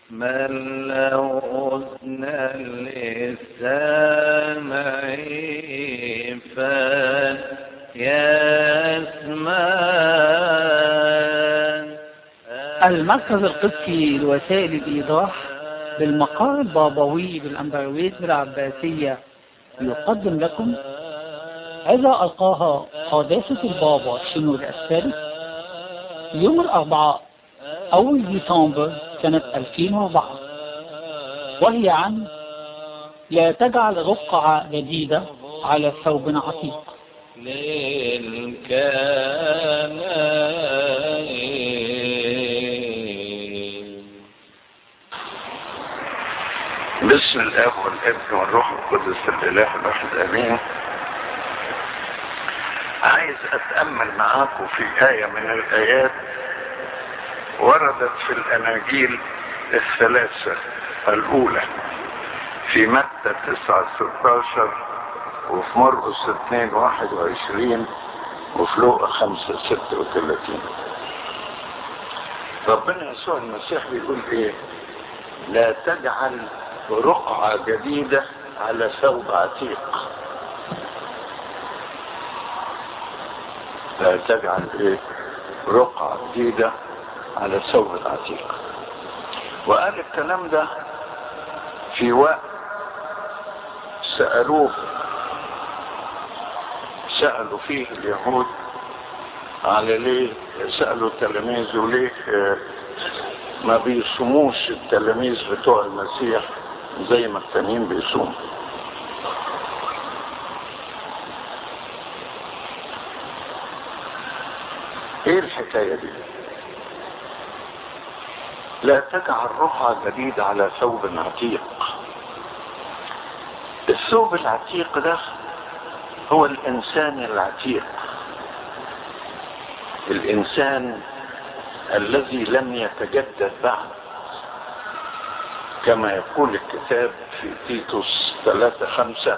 من له أذنا للسامع فليسمع المركز القدسي لوسائل الإيضاح بالمقام البابوي بالأنبرويت بالعباسية يقدم لكم إذا ألقاها قداسة البابا شنود الثالث يوم الأربعاء أول ديسمبر سنة 2004 وهي عن لا تجعل رقعة جديدة على ثوب عتيق للكنائن باسم الاب والابن والروح القدس الاله الواحد امين عايز اتامل معاكم في ايه من الايات وردت في الاناجيل الثلاثه الاولى في متى 9 16 وفي مرقس 2 21 وفي لوقا 5 36 ربنا يسوع المسيح بيقول ايه لا تجعل رقعة جديدة على ثوب عتيق لا تجعل ايه رقعة جديدة على ثوب العتيق وقال الكلام ده في وقت سألوه سألوا فيه اليهود على ليه سألوا تلاميذه ليه آه، ما بيصوموش التلاميذ بتوع المسيح زي ما التانيين بيصوموا ايه الحكاية دي لا تجعل رقعة جديدة على ثوب عتيق الثوب العتيق ده هو الانسان العتيق الانسان الذي لم يتجدد بعد كما يقول الكتاب في تيتوس ثلاثة خمسة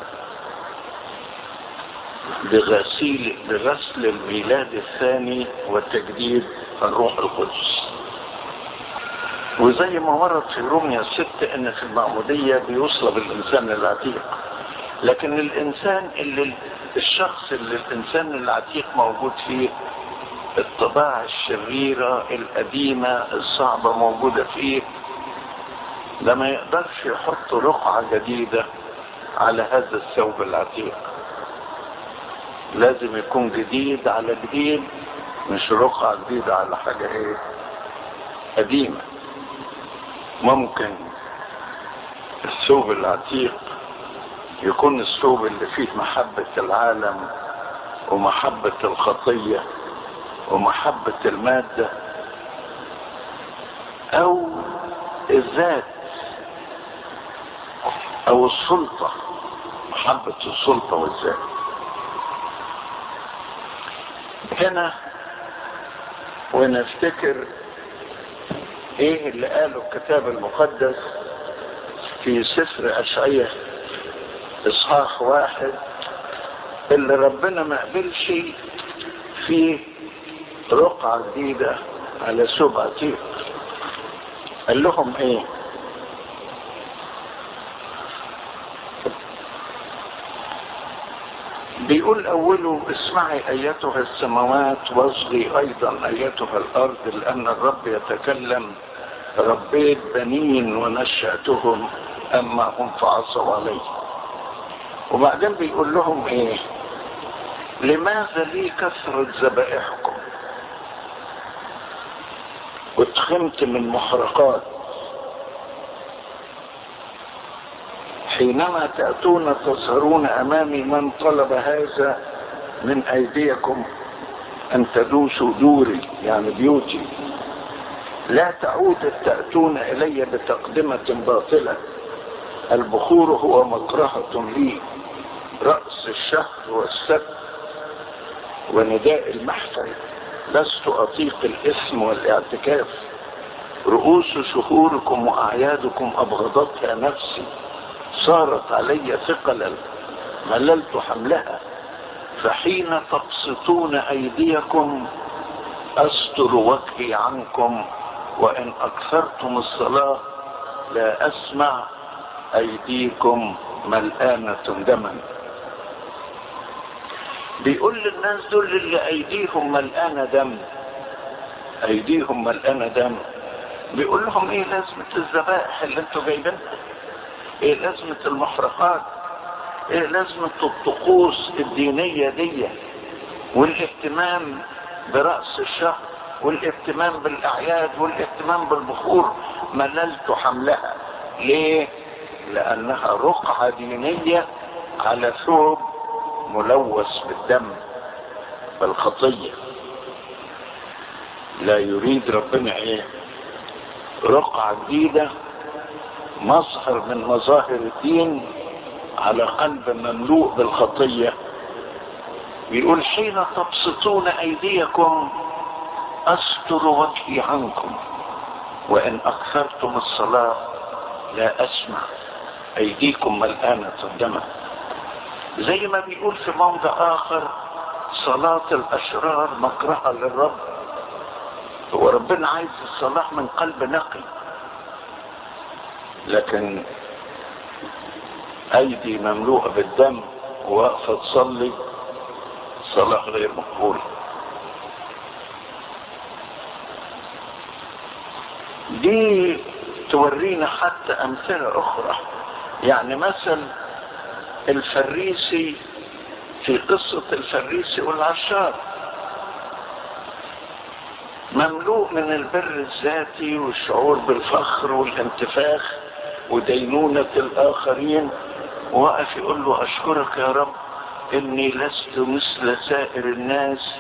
بغسيل بغسل الميلاد الثاني وتجديد الروح القدس وزي ما ورد في روميا ست ان في المعمودية بيصلب الانسان العتيق لكن الانسان اللي الشخص اللي الانسان العتيق موجود فيه الطباع الشريرة القديمة الصعبة موجودة فيه ده ما يقدرش يحط رقعة جديدة على هذا الثوب العتيق لازم يكون جديد على جديد مش رقعة جديدة على حاجة ايه قديمة ممكن الثوب العتيق يكون الثوب اللي فيه محبة العالم ومحبة الخطية ومحبة المادة او الذات او السلطة محبة السلطة والذات هنا ونفتكر ايه اللي قاله الكتاب المقدس في سفر اشعية اصحاح واحد اللي ربنا ما قبلش فيه رقعة جديدة على ثوب عتيق قال لهم ايه بيقول اوله اسمعي ايتها السماوات واصغي ايضا ايتها الارض لان الرب يتكلم ربيت بنين ونشأتهم اما هم فعصوا علي وبعدين بيقول لهم ايه لماذا لي كثرة ذبائحكم واتخمت من محرقات حينما تأتون تظهرون أمامي من طلب هذا من أيديكم أن تدوسوا دوري يعني بيوتي لا تعود تأتون إلي بتقدمة باطلة البخور هو مكرهة لي رأس الشهر والسبت ونداء المحفل لست أطيق الإثم والاعتكاف رؤوس شهوركم وأعيادكم أبغضتها نفسي صارت علي ثقلا مللت حملها فحين تبسطون أيديكم أستر وجهي عنكم وإن أكثرتم الصلاة لا أسمع أيديكم ملآنة دما بيقول للناس دول اللي أيديهم ملآنة دم أيديهم ملآنة دم بيقول لهم إيه لازمة الذبائح اللي أنتوا جايبينها إيه لازمة المحرقات إيه لازمة الطقوس الدينية دي والاهتمام برأس الشهر والاهتمام بالأعياد والاهتمام بالبخور مللت حملها ليه؟ لأنها رقعة دينية على ثوب ملوث بالدم بالخطية لا يريد ربنا ايه رقعة جديدة مظهر من مظاهر الدين على قلب مملوء بالخطية بيقول حين تبسطون ايديكم استر وجهي عنكم وان اكثرتم الصلاة لا اسمع ايديكم ملآنة دما زي ما بيقول في موضع اخر صلاة الاشرار مكرهة للرب هو ربنا عايز الصلاة من قلب نقي لكن ايدي مملوءة بالدم واقفة تصلي صلاة غير مقبولة دي تورينا حتى امثلة اخرى يعني مثل الفريسي في قصة الفريسي والعشار مملوء من البر الذاتي والشعور بالفخر والانتفاخ ودينونة الآخرين وقف يقول له أشكرك يا رب إني لست مثل سائر الناس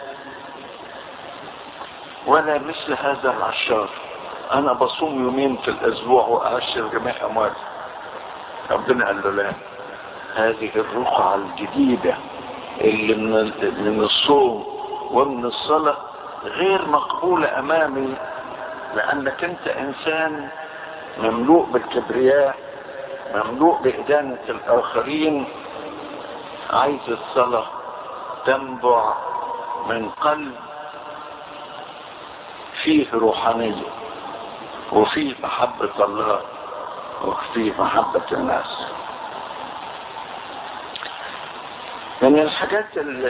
ولا مثل هذا العشار أنا بصوم يومين في الأسبوع وأعشر جميع أموالي ربنا قال له لا هذه الرقعة الجديدة اللي من من الصوم ومن الصلاة غير مقبولة أمامي لأنك أنت إنسان مملوء بالكبرياء مملوء بإدانة الآخرين عايز الصلاة تنبع من قلب فيه روحانية وفيه محبة الله وفيه محبة الناس من الحاجات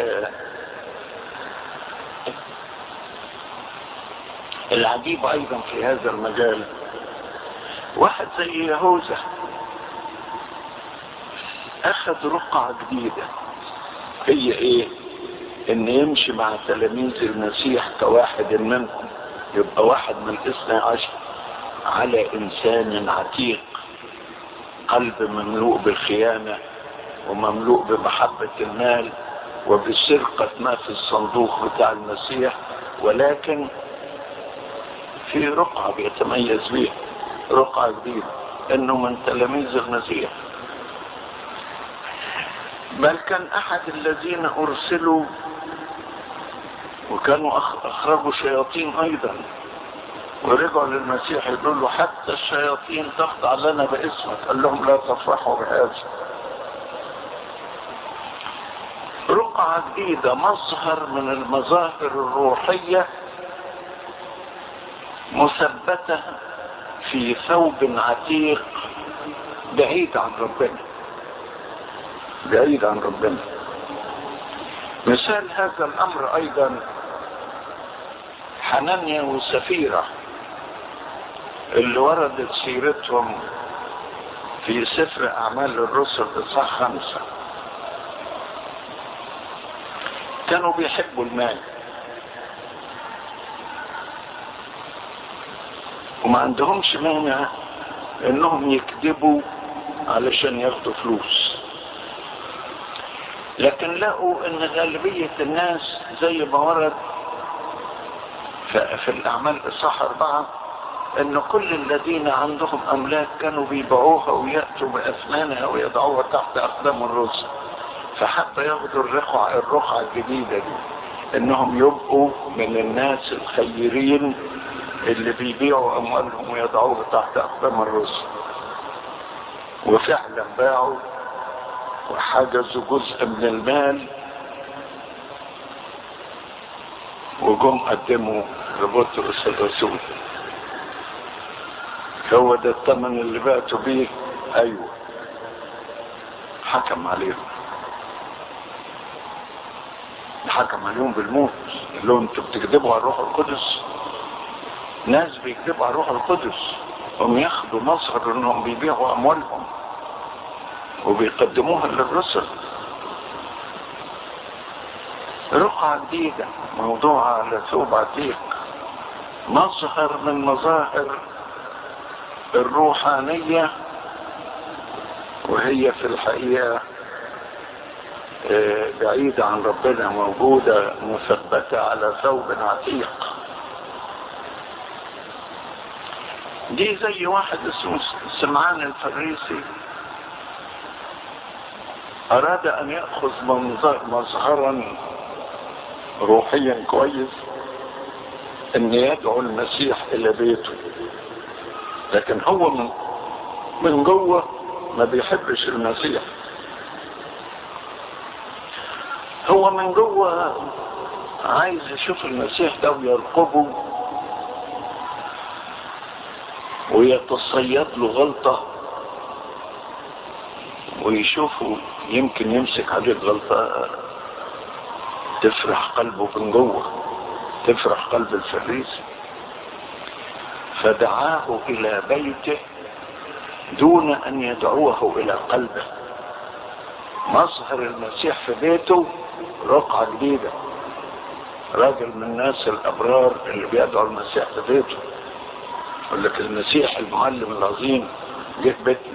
العجيبة أيضا في هذا المجال واحد زي يهوذا أخذ رقعة جديدة هي إيه؟ إن يمشي مع تلاميذ المسيح كواحد منهم يبقى واحد من الاثنى عشر على إنسان عتيق قلب مملوء بالخيانة ومملوء بمحبة المال وبسرقة ما في الصندوق بتاع المسيح ولكن في رقعة بيتميز بيها رقعة جديدة انه من تلاميذ المسيح بل كان احد الذين ارسلوا وكانوا اخرجوا شياطين ايضا ورجعوا للمسيح يقولوا له حتى الشياطين تخضع لنا باسمك قال لهم لا تفرحوا بهذا رقعة جديدة مظهر من المظاهر الروحية مثبتة في ثوب عتيق بعيد عن ربنا بعيد عن ربنا مثال هذا الامر ايضا حنانيا وسفيرة اللي وردت سيرتهم في سفر اعمال الرسل اصحاح خمسة كانوا بيحبوا المال وما عندهمش مانع انهم يكذبوا علشان ياخدوا فلوس لكن لقوا ان غالبية الناس زي ما ورد في الاعمال اصحاح اربعة ان كل الذين عندهم املاك كانوا بيبيعوها ويأتوا باثمانها ويضعوها تحت اقدام الرسل فحتى ياخدوا الرقعة الرقعة الجديدة دي انهم يبقوا من الناس الخيرين اللي بيبيعوا اموالهم ويضعوها تحت اقدام الرسل وفعلا باعوا وحجزوا جزء من المال وجم قدموا لبطرس الرسول هو ده الثمن اللي بعته بيه ايوه حكم عليهم حكم عليهم بالموت قال لهم انتوا بتكذبوا على الروح القدس ناس بيكذبوا على الروح القدس هم ياخدوا مظهر انهم بيبيعوا اموالهم وبيقدموها للرسل رقعة جديدة موضوعة على ثوب عتيق مظهر من مظاهر الروحانية وهي في الحقيقة آه، بعيدة عن ربنا موجودة مثبتة على ثوب عتيق دي زي واحد اسمه سمعان الفريسي أراد أن يأخذ منظر مظهرا روحيا كويس أن يدعو المسيح إلى بيته لكن هو من من جوه ما بيحبش المسيح هو من جوه عايز يشوف المسيح ده ويرقبه ويتصيد له غلطة ويشوفه يمكن يمسك عليه غلطة تفرح قلبه من جوه تفرح قلب الفريسي فدعاه إلى بيته دون أن يدعوه إلى قلبه مظهر المسيح في بيته رقعة جديدة راجل من الناس الأبرار اللي بيدعوا المسيح في بيته يقول لك المسيح المعلم العظيم جه بيتنا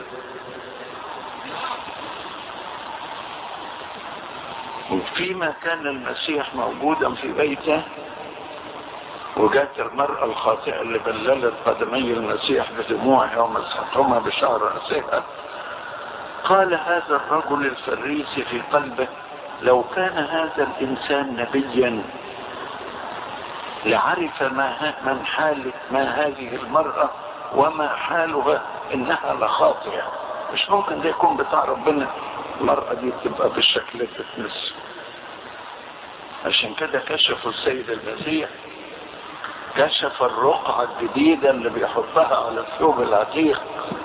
وفيما كان المسيح موجودا في بيته وجات المرأة الخاطئة اللي بللت قدمي المسيح بدموعها ومسحتهما بشعر رأسها قال هذا الرجل الفريسي في قلبه لو كان هذا الإنسان نبيا لعرف ما من حال ما هذه المرأة وما حالها إنها لخاطئة مش ممكن ده يكون بتاع ربنا المرأة دي تبقى بالشكل ده تتمس عشان كده كشفوا السيد المسيح كشف الرقعة الجديدة اللي بيحطها على الثوب العتيق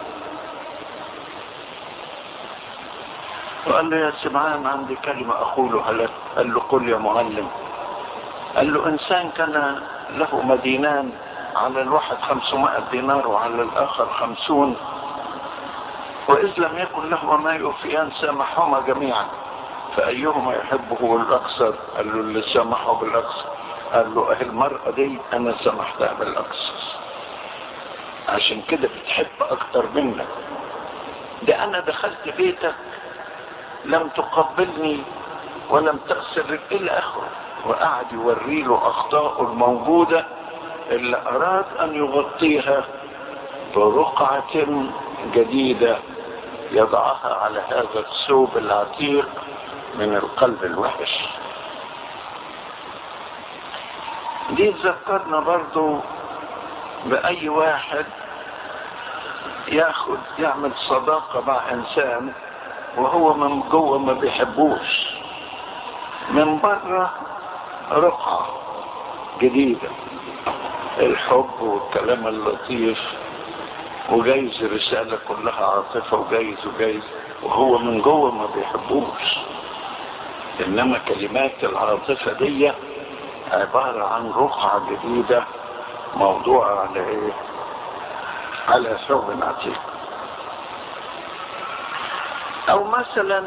وقال له يا سمعان عندي كلمة أقولها لك قال له قل يا معلم قال له إنسان كان له مدينان على الواحد خمسمائة دينار وعلى الآخر خمسون وإذ لم يكن لهما ما يوفيان سامحهما جميعا فأيهما يحبه الأكثر قال له اللي سامحه بالأكثر قال له أهي المرأة دي أنا سامحتها بالأكثر عشان كده بتحب أكتر منك ده أنا دخلت بيتك لم تقبلني ولم تغسل إلى آخره وقعد يوري له أخطاءه الموجودة اللي أراد أن يغطيها برقعة جديدة يضعها على هذا الثوب العتيق من القلب الوحش دي تذكرنا برضو بأي واحد ياخد يعمل صداقة مع إنسان وهو من جوه ما بيحبوش من بره رقعة جديدة الحب والكلام اللطيف وجايز رسالة كلها عاطفة وجايز وجايز وهو من جوه ما بيحبوش انما كلمات العاطفة دي عبارة عن رقعة جديدة موضوعة على ايه على ثوب عتيق او مثلا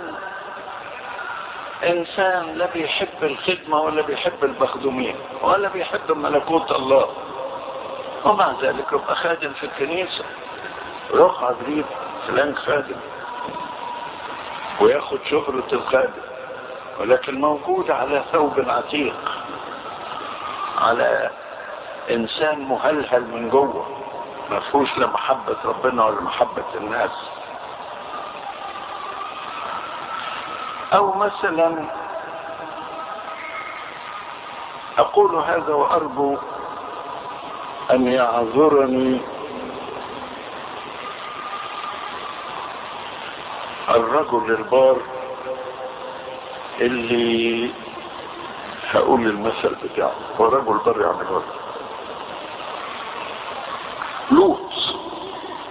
انسان لا بيحب الخدمة ولا بيحب المخدومين ولا بيحب ملكوت الله ومع ذلك يبقى خادم في الكنيسة رقعة جديدة فلان خادم وياخد شهرة الخادم ولكن موجود على ثوب عتيق على انسان مهلهل من جوه ما فيهوش لا محبة ربنا ولا محبة الناس او مثلا اقول هذا وارجو ان يعذرني الرجل البار اللي هقول المثل بتاعه هو رجل بر يعني رجل لوط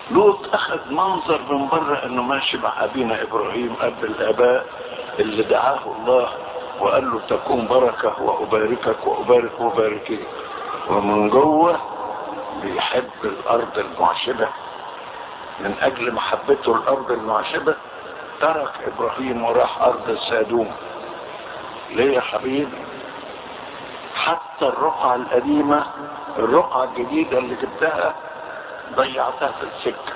لوط اخذ منظر من بره انه ماشي مع ابينا ابراهيم اب الاباء اللي دعاه الله وقال له تكون بركة وأباركك وأبارك وباركك ومن جوه بيحب الأرض المعشبة من أجل محبته الأرض المعشبة ترك إبراهيم وراح أرض السادوم ليه يا حبيبي حتى الرقعة القديمة الرقعة الجديدة اللي جبتها ضيعتها في السكة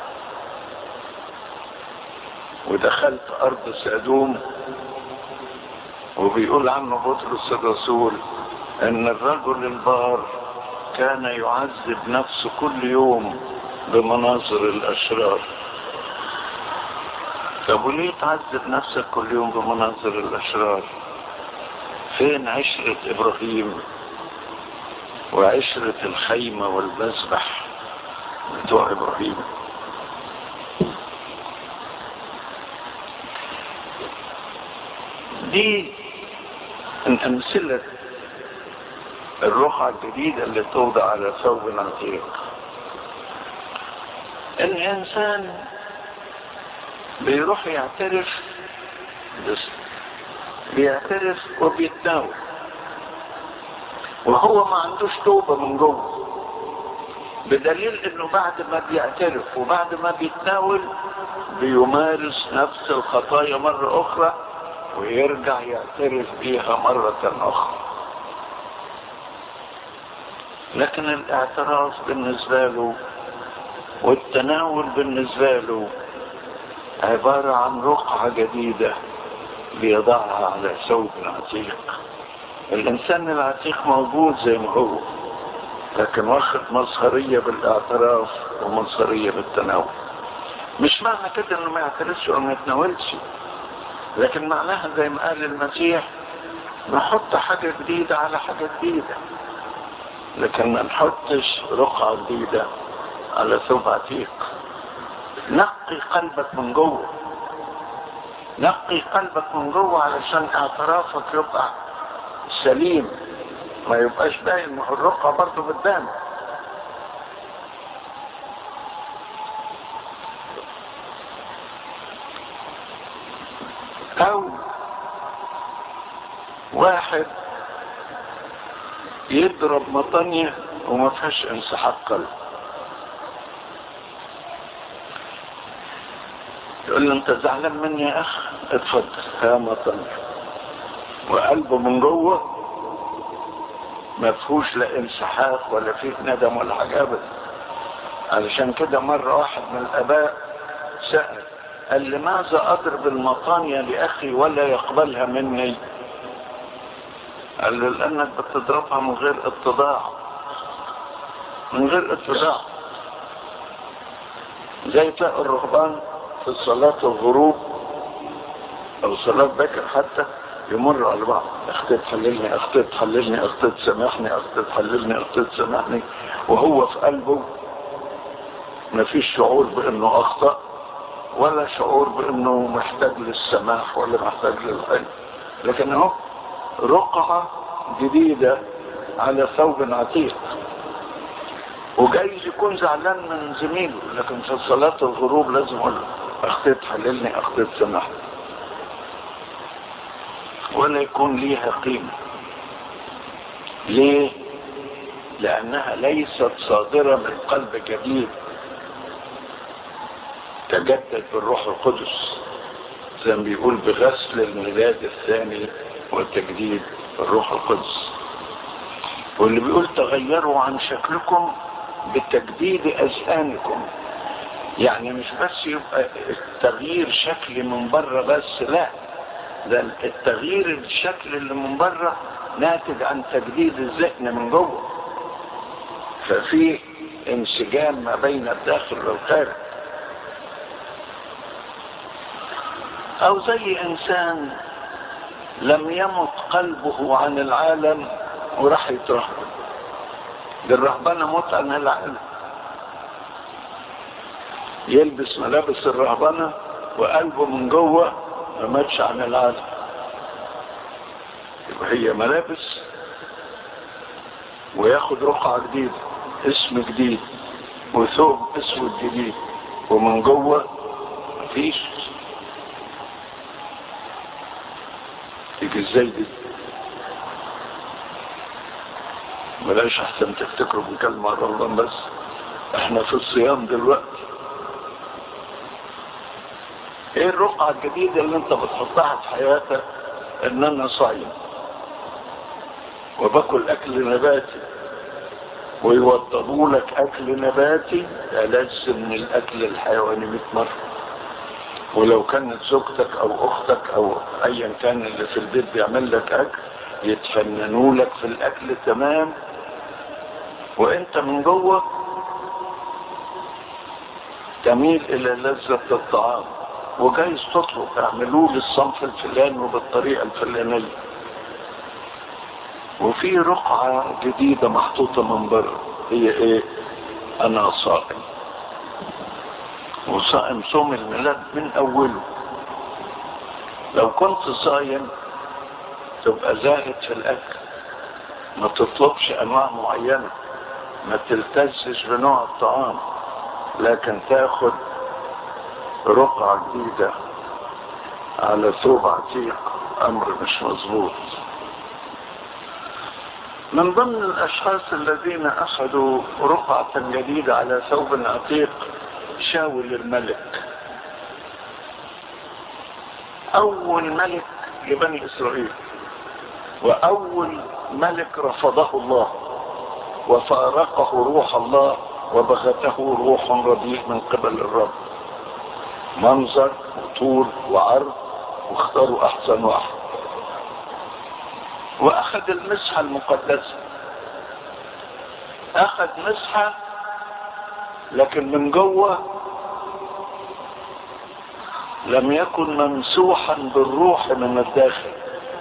ودخلت أرض سادوم وبيقول عنه بطرس الرسول ان الرجل البار كان يعذب نفسه كل يوم بمناظر الاشرار طب وليه تعذب نفسك كل يوم بمناظر الاشرار فين عشرة ابراهيم وعشرة الخيمة والمذبح بتوع ابراهيم دي من أمثلة الرقعة الجديدة اللي توضع على ثوب عتيق الإنسان بيروح يعترف بس بيعترف وبيتناول وهو ما عندوش توبة من جوه بدليل انه بعد ما بيعترف وبعد ما بيتناول بيمارس نفس الخطايا مرة اخرى ويرجع يعترف بيها مرة أخرى لكن الاعتراف بالنسبة له والتناول بالنسبة له عبارة عن رقعة جديدة بيضعها على ثوب عتيق الإنسان العتيق موجود زي ما هو لكن واخد مظهرية بالاعتراف ومظهرية بالتناول مش معنى كده انه ما يعترفش او ما يتناولش لكن معناها زي ما قال المسيح نحط حاجة جديدة على حاجة جديدة لكن ما نحطش رقعة جديدة على ثوب عتيق نقي قلبك من جوه نقي قلبك من جوه علشان اعترافك يبقى سليم ما يبقاش باين ما هو الرقعة برضه بتبان او واحد يضرب مطانية وما فيهاش انسحاب قلب يقول له انت زعلان مني يا اخ اتفضل يا مطانية وقلبه من جوه ما فيهوش لا انسحاق ولا فيه ندم ولا حاجه ابدا علشان كده مره واحد من الاباء سال قال لماذا اضرب المطانية لاخي ولا يقبلها مني قال له لانك بتضربها من غير اتضاع من غير اتضاع زي تلاقي الرهبان في صلاة الغروب او صلاة بكر حتى يمروا على بعض اختي تحللني اختي تحللني اختي تسامحني اختي تحللني اختي تسامحني وهو في قلبه ما فيش شعور بانه اخطأ ولا شعور بانه محتاج للسماح ولا محتاج للحل لكن اهو رقعة جديدة على ثوب عتيق وجايز يكون زعلان من زميله لكن في صلاة الغروب لازم اقول له اختي تحللني اختي تسامحني ولا يكون ليها قيمة ليه لانها ليست صادرة من قلب جديد تجدد بالروح القدس زي ما بيقول بغسل الميلاد الثاني وتجديد الروح القدس واللي بيقول تغيروا عن شكلكم بتجديد اذهانكم يعني مش بس يبقى التغيير شكل من بره بس لا ده التغيير الشكل اللي من بره ناتج عن تجديد الذهن من جوه ففي انسجام ما بين الداخل والخارج او زي انسان لم يمت قلبه عن العالم وراح يترهبن دي الرهبنه موت عن العالم يلبس ملابس الرهبنه وقلبه من جوه ما ماتش عن العالم يبقى هي ملابس وياخد رقعة جديدة اسم جديد وثوب اسود جديد ومن جوه مفيش تيجي ازاي دي بلاش احسن تفتكروا بكلمة رمضان بس احنا في الصيام دلوقتي ايه الرقعة الجديدة اللي انت بتحطها في حياتك ان انا صايم وباكل اكل نباتي ويوضبوا لك اكل نباتي ألذ من الاكل الحيواني 100 مرة ولو كانت زوجتك او اختك او ايا كان اللي في البيت بيعمل لك اكل يتفننوا لك في الاكل تمام وانت من جوه تميل الى لذة الطعام وجايز تطلب اعملوه بالصنف الفلاني وبالطريقة الفلانية وفي رقعة جديدة محطوطة من بره هي ايه انا صائم وصائم صوم الميلاد من اوله لو كنت صايم تبقى زاهد في الاكل ما تطلبش انواع معينة ما تلتزش بنوع الطعام لكن تاخد رقعة جديدة على ثوب عتيق امر مش مظبوط من ضمن الاشخاص الذين اخذوا رقعة جديدة على ثوب عتيق شاول الملك اول ملك لبني اسرائيل واول ملك رفضه الله وفارقه روح الله وبغته روح رديء من قبل الرب منظر وطول وعرض واختاروا احسن واحد واخذ المسحة المقدسة اخذ مسحة لكن من جوه لم يكن ممسوحا بالروح من الداخل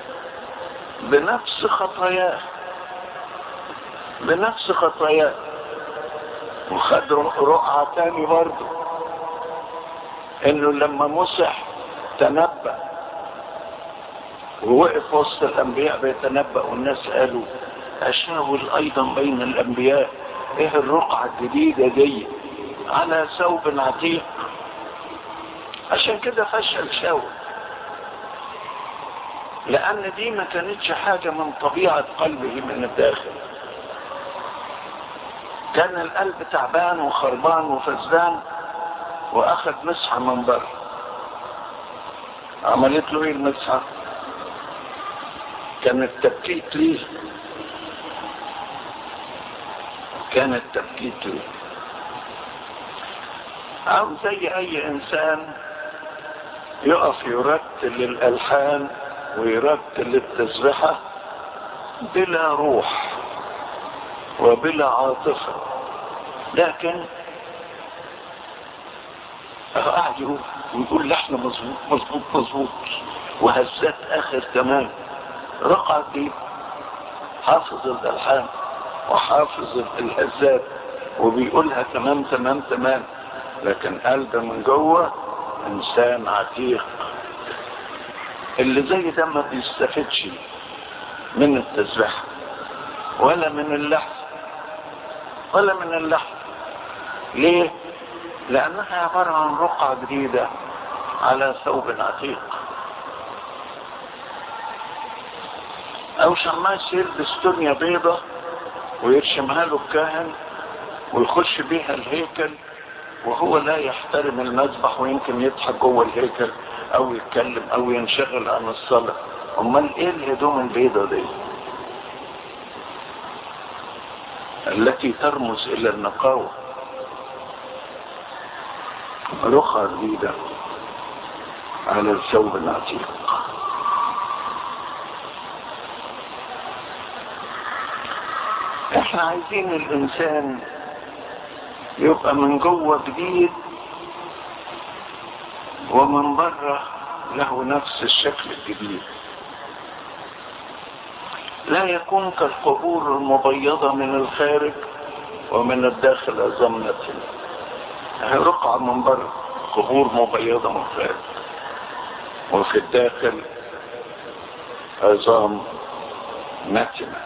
بنفس خطاياه بنفس خطاياه وخد رقعة تاني برضه انه لما مسح تنبأ ووقف وسط الانبياء بيتنبأ والناس قالوا اشاول ايضا بين الانبياء ايه الرقعة الجديدة دي على ثوب عتيق عشان كده فشل شاول لان دي ما كانتش حاجة من طبيعة قلبه من الداخل كان القلب تعبان وخربان وفزدان واخذ مسحة من بره عملت له ايه المسحة كانت تبكيت ليه كانت تبكيت ليه او زي اي انسان يقف يرتل الالحان ويرتل التسبحة بلا روح وبلا عاطفة لكن قاعد يقول ويقول لحن مظبوط مظبوط مظبوط وهزات اخر تمام رقعة دي حافظ الالحان وحافظ الهزات وبيقولها تمام تمام تمام لكن قلبه من جوه انسان عتيق اللي زي ده ما بيستفدش من التسبيح ولا من اللحن ولا من اللحن ليه لانها عبارة عن رقعة جديدة على ثوب عتيق او شماس يلبس دنيا بيضة ويرشمها له الكاهن ويخش بيها الهيكل وهو لا يحترم المذبح ويمكن يضحك جوه الهيكل او يتكلم او ينشغل عن الصلاة امال ايه الهدوم البيضة دي التي ترمز الى النقاوة رخى جديدة على الثوب العتيق احنا عايزين الانسان يبقى من جوه جديد ومن بره له نفس الشكل الجديد لا يكون كالقبور المبيضة من الخارج ومن الداخل أزمنة هي رقعة من بره قبور مبيضة من الخارج وفي الداخل عظام نتنة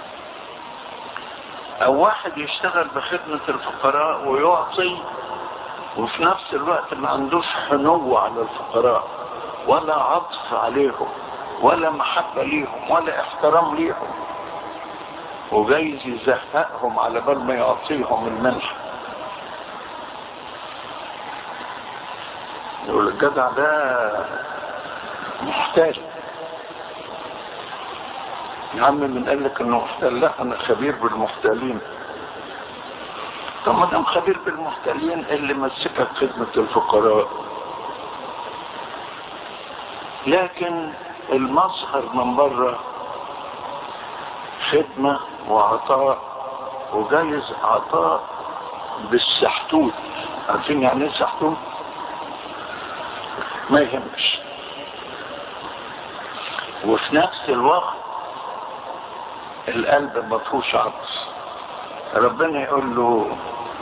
او واحد يشتغل بخدمة الفقراء ويعطي وفي نفس الوقت ما عندوش حنو على الفقراء ولا عطف عليهم ولا محبة ليهم ولا احترام ليهم وجايز يزهقهم على بال ما يعطيهم المنح يقول الجدع ده محتال يا عم من قال لك انه محتال لا انا خبير بالمحتالين طب ما دام خبير بالمحتالين اللي مسكك خدمة الفقراء لكن المظهر من بره خدمة وعطاء وجايز عطاء بالسحتوت عارفين يعني ايه سحتوت؟ ما يهمش وفي نفس الوقت القلب ما فيهوش عطف ربنا يقول له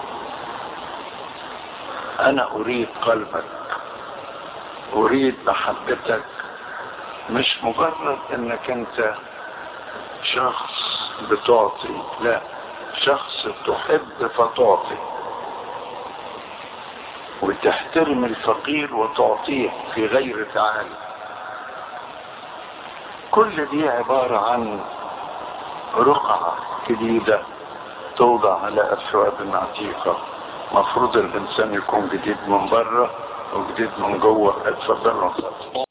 انا اريد قلبك اريد محبتك مش مجرد انك انت شخص بتعطي لا شخص تحب فتعطي وتحترم الفقير وتعطيه في غير تعالي كل دي عبارة عن رقعة جديدة توضع على أسواد عتيقة مفروض الإنسان يكون جديد من بره وجديد من جوه اتفضلوا